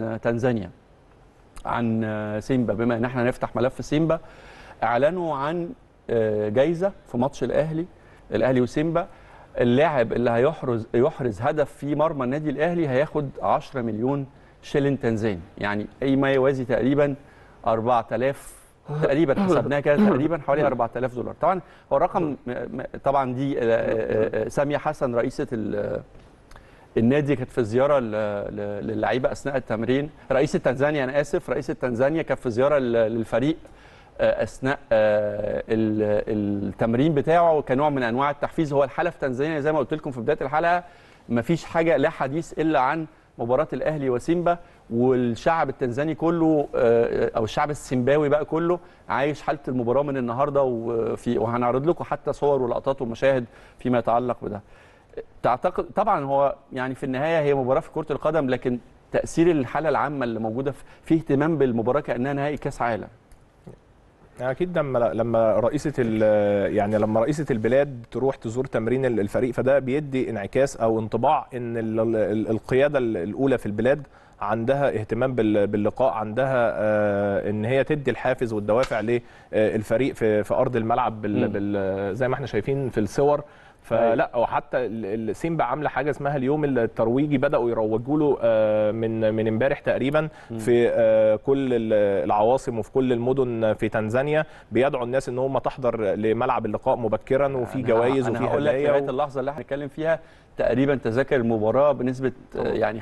عن تنزانيا عن سيمبا بما ان احنا نفتح ملف سيمبا اعلنوا عن آه، جايزه في ماتش الاهلي الاهلي وسيمبا اللاعب اللي هيحرز يحرز هدف في مرمى النادي الاهلي هياخد 10 مليون شيلين تنزاني يعني اي ما يوازي تقريبا 4000 تقريبا حسبناها كده تقريبا حوالي 4000 دولار طبعا هو الرقم م- م- طبعا دي آه، آه، آه، ساميه حسن رئيسه ال- النادي كانت في زياره ل- ل- للعيبه اثناء التمرين رئيسه تنزانيا انا اسف رئيسه تنزانيا كانت في زياره ل- للفريق آه، اثناء آه، ال- التمرين بتاعه كنوع من انواع التحفيز هو الحاله في تنزانيا زي ما قلت لكم في بدايه الحلقه مفيش حاجه لا حديث الا عن مباراه الاهلي وسيمبا والشعب التنزاني كله آه، او الشعب السيمباوي بقى كله عايش حاله المباراه من النهارده وفي وهنعرض لكم حتى صور ولقطات ومشاهد فيما يتعلق بده تعتقد طبعا هو يعني في النهايه هي مباراه في كره القدم لكن تاثير الحاله العامه اللي موجوده في, في اهتمام بالمباراه كانها نهائي كاس عالم اكيد لما لما رئيسه ال- يعني لما رئيسه البلاد تروح تزور تمرين ال- الفريق فده بيدي انعكاس او انطباع ان ال- ال- القياده ال- الاولى في البلاد عندها اهتمام بال- باللقاء عندها آه، ان هي تدي الحافز والدوافع للفريق في في ارض الملعب بال مم. بال زي ما احنا شايفين في الصور فلا وحتى ال- ال- سيمبا عامله حاجه اسمها اليوم الترويجي بداوا يروجوا له آه، من من امبارح تقريبا في آه، كل ال- العواصم وفي كل المدن في تنزانيا بيدعوا الناس ان هم تحضر لملعب اللقاء مبكرا وفي أنا- جوائز انا وفي هقول لك هدايا لغايه و... اللحظه اللي احنا هنتكلم فيها تقريبا تذاكر المباراه بنسبه آه، طبعا. يعني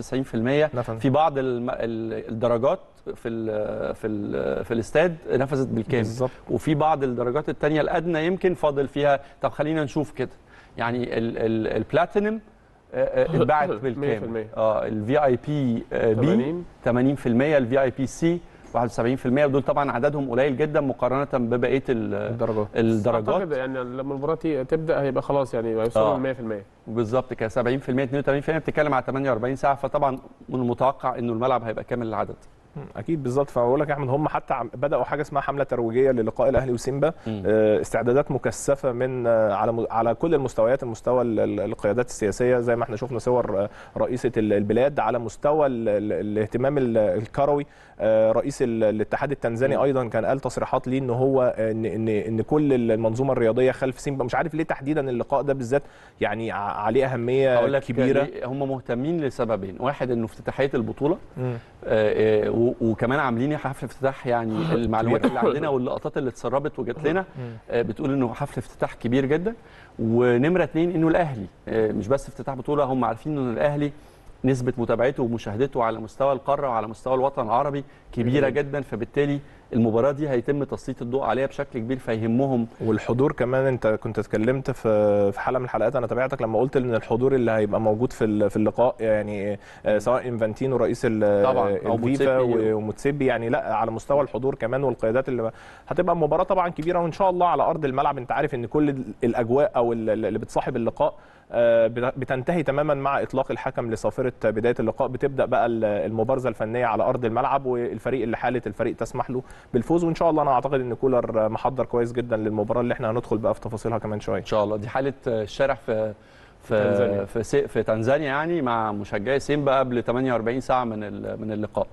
95% نفذ. في بعض الم- ال- الدرجات في ال في ال في الاستاد نفذت بالكامل بالظبط وفي بعض الدرجات الثانيه الادنى يمكن فاضل فيها طب خلينا نشوف كده يعني ال- ال- البلاتينم آه، آه، اتباعت 100%. بالكامل اه الفي اي بي بي 80 80% الفي اي بي سي 71% ودول طبعا عددهم قليل جدا مقارنه ببقيه ال- الدرجات الدرجات اعتقد يعني لما المباراه تي- تبدا هيبقى خلاص يعني آه. هيوصلوا ل 100% بالظبط كده 70% 82% بتتكلم على 48 ساعه فطبعا من المتوقع انه الملعب هيبقى كامل العدد اكيد بالظبط فبقول لك يا احمد هم حتى عم- بداوا حاجه اسمها حمله ترويجيه للقاء الاهلي وسيمبا آه، استعدادات مكثفه من آه، على م- على كل المستويات المستوى ال- ال- القيادات السياسيه زي ما احنا شفنا صور آه، رئيسه ال- البلاد على مستوى ال- ال- الاهتمام ال- الكروي آه، رئيس ال- الاتحاد التنزاني مم. ايضا كان قال تصريحات ليه ان هو آه، ان ان ان كل المنظومه الرياضيه خلف سيمبا مش عارف ليه تحديدا اللقاء ده بالذات يعني ع- عليه اهميه هقول لك كبيره ليه هم مهتمين لسببين واحد انه افتتاحيه البطوله مم. آه، آه، و- وكمان عاملين حفل افتتاح يعني المعلومات اللي عندنا واللقطات اللي اتسربت وجات لنا آه، بتقول انه حفل افتتاح كبير جدا ونمره اتنين انه الاهلي آه، مش بس افتتاح بطوله هم عارفين انه الاهلي نسبه متابعته ومشاهدته على مستوى القاره وعلى مستوى الوطن العربي كبيره جدا فبالتالي المباراه دي هيتم تسليط الضوء عليها بشكل كبير فيهمهم والحضور كمان انت كنت اتكلمت في في حلقه من الحلقات انا تابعتك لما قلت ان الحضور اللي هيبقى موجود في ال- في اللقاء يعني آه، سواء انفانتينو رئيس ال- طبعاً، أو الفيفا موتسيبي. و- وموتسيبي يعني لا على مستوى الحضور كمان والقيادات اللي هتبقى مباراه طبعا كبيره وان شاء الله على ارض الملعب انت عارف ان كل ال- الاجواء او ال- اللي بتصاحب اللقاء آه، بت- بتنتهي تماما مع اطلاق الحكم لصافره بدايه اللقاء بتبدا بقى ال- المبارزه الفنيه على ارض الملعب والفريق اللي حاله الفريق تسمح له بالفوز وان شاء الله انا اعتقد ان كولر محضر كويس جدا للمباراه اللي احنا هندخل بقى في تفاصيلها كمان شويه ان شاء الله دي حاله الشارع في في تنزانيا. في, سي في تنزانيا يعني مع مشجعي سيمبا قبل 48 ساعه من ال- من اللقاء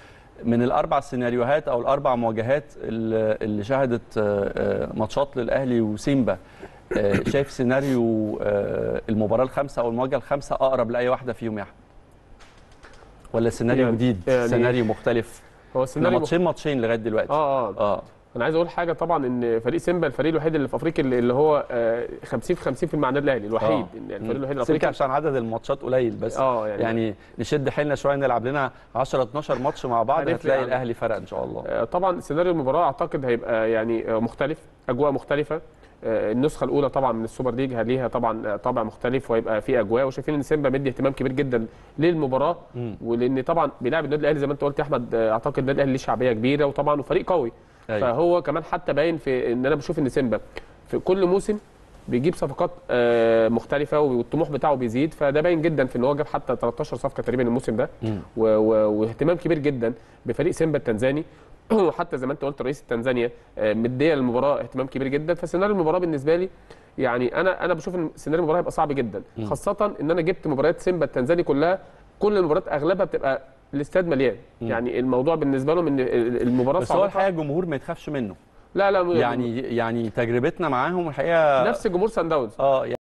من الاربع سيناريوهات او الاربع مواجهات اللي اللي شهدت آه، آه، ماتشات للاهلي وسيمبا آه، شايف سيناريو آه، المباراه الخامسه او المواجهه الخامسه اقرب لاي واحده فيهم يا احمد ولا سيناريو يعني- جديد يعني- سيناريو مختلف هو احنا السيناريو ماتشين ماتشين لغايه دلوقتي اه اه اه انا عايز اقول حاجه طبعا ان فريق سيمبا الفريق الوحيد اللي في افريقيا اللي اللي هو آه، 50 في 50 في المعنى الاهلي الوحيد آه. يعني الفريق مم. الوحيد بس يمكن الافريقي عشان عدد الماتشات قليل بس اه يعني, يعني نشد حيلنا شويه نلعب لنا 10 12 ماتش مع بعض هنفرق هتلاقي عن- الاهلي فرق ان شاء الله آه، طبعا سيناريو المباراه اعتقد هيبقى يعني آه، مختلف اجواء مختلفه آه، النسخه الاولى طبعا من السوبر ليج ليها طبعا آه، طابع مختلف وهيبقى في اجواء وشايفين ان سيمبا مدي اهتمام كبير جدا للمباراه مم. ولان طبعا بيلعب النادي الاهلي زي ما انت قلت يا احمد آه، اعتقد النادي الاهلي ليه شعبيه كبيره وطبعا وفريق قوي أيوة. فهو كمان حتى باين في ان انا بشوف ان سيمبا في كل موسم بيجيب صفقات آه، مختلفه والطموح بتاعه بيزيد فده باين جدا في ان هو جاب حتى 13 صفقه تقريبا الموسم ده مم. و- و- واهتمام كبير جدا بفريق سيمبا التنزاني وحتى زي ما انت قلت رئيس تنزانيا آه، مديه للمباراه اهتمام كبير جدا فسيناريو المباراه بالنسبه لي يعني انا انا بشوف ان سيناريو المباراه هيبقى صعب جدا مم. خاصه ان انا جبت مباريات سيمبا التنزاني كلها كل المباريات اغلبها بتبقى الاستاد مليان مم. يعني الموضوع بالنسبه لهم ان المباراه بس هو صعبة. الحقيقه الجمهور ما يتخافش منه لا لا يعني يعني تجربتنا معاهم الحقيقه نفس جمهور سان داونز اه